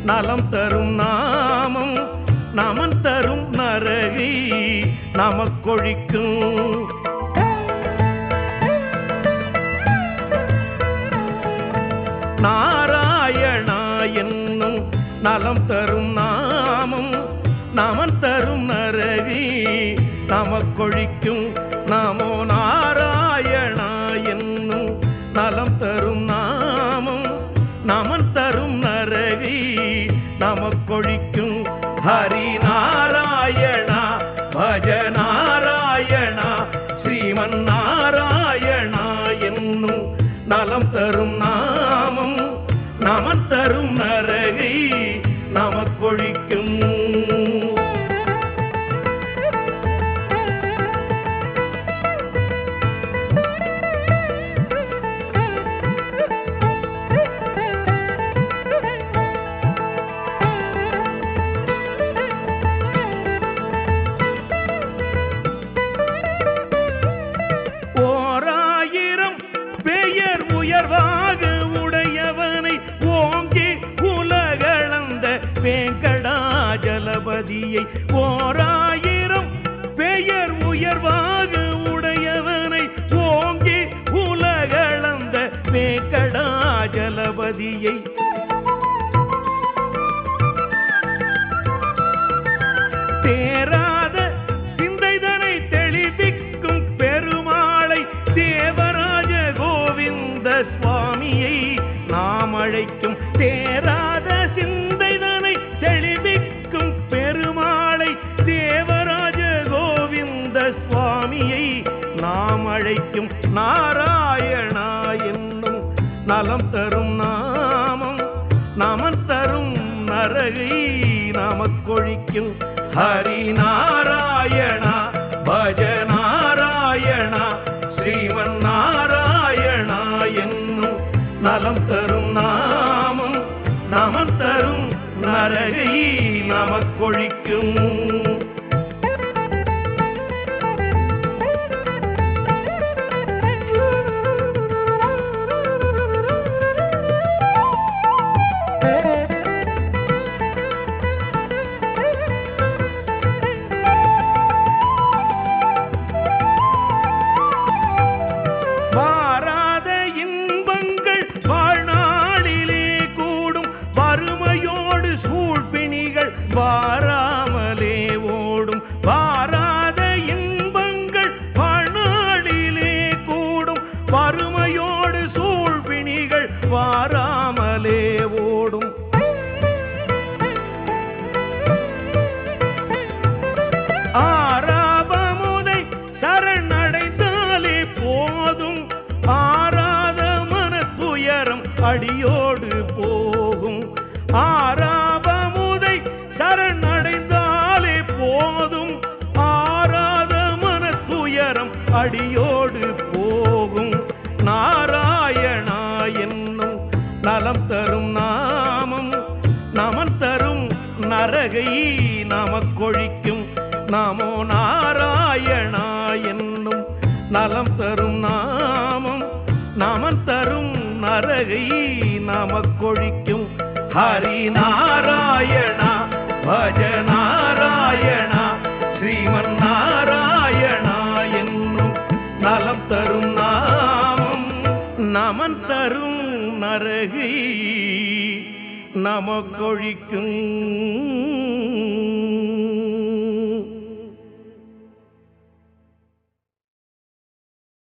நலம் தரும் நாமம் நமன் தரும் நரகை நமக்கொழிக்கும் நாராயணா என்னும் நலம் தரும் நாமம் நமன் தரும் நரகி நமக்கொழிக்கும் நமோ நாராயணா என்னும் நலம் தரும் நாமம் நமன் தரும் நரகி நமக்கொழிக்கும் ஹரி நாராயணா பஜ நாராயணா ஸ்ரீமன் நாராயணா என்னும் நலம் தரும் நாமம் நமன் தரும் நரகை நமக்கொழிக்கும் ஓராயிரம் பெயர் உயர்வாக உடையவனை ஓங்கி உலகளந்த வேங்கடாஜலபதியை ஓராயிரம் பெயர் உயர்வாக உடையவனை ஓங்கி உலகளந்த வேங்கடாஜலபதியை தேராத சிந்தைதனை தெளிவிக்கும் பெருமாளை தேவராஜ கோவிந்த சுவாமியை நாம் அழைக்கும் தேராத சிந்தைதனை தெளிவிக்கும் பெருமாளை தேவராஜ கோவிந்த சுவாமியை நாம் அழைக்கும் நாராயணா என்னும் நலம் தரும் நாமம் நமன் தரும் நரகை நமக்கொழிக்கும் ஹரி நாராயணா பஜ நாராயணா ஸ்ரீமன் நாராயணா என்னும் நலம் தரும் நாமம் நமன் தரும் நரகை நமக்கொழிக்கும் வாராத இன்பங்கள் வாழ்நாளிலே கூடும் வறுமையோடு சூழ்பிணிகள் வாராமலே ஓடும் வாராத இன்பங்கள் வாழ்நாளிலே கூடும் வறுமையோடு சூழ்பிணிகள் வாராமலே ஓடும் ஆராபமுதை சரணடைந்தாலே போதும் ஆராத மன துயரம் அடியோடு போகும் ஆராபமுதை சரணடைந்தாலே போதும் ஆராத மன துயரம் அடியோடு போகும் நாராயணா என்னும் நலம் தரும் நாமம் நமன் தரும் நரகை நமக்கொழிக்கும் நமோ நாராயணா என்னும் நலம் தரும் நாமம் நமன் தரும் நரகை நமக்கொழிக்கும் ஹரி நாராயணா பஜ நாராயணா ஸ்ரீமன் நாராயணா என்னும் நலம் தரும் நாமம் நமன் தரும் நரகை நமக்கொழிக்கும்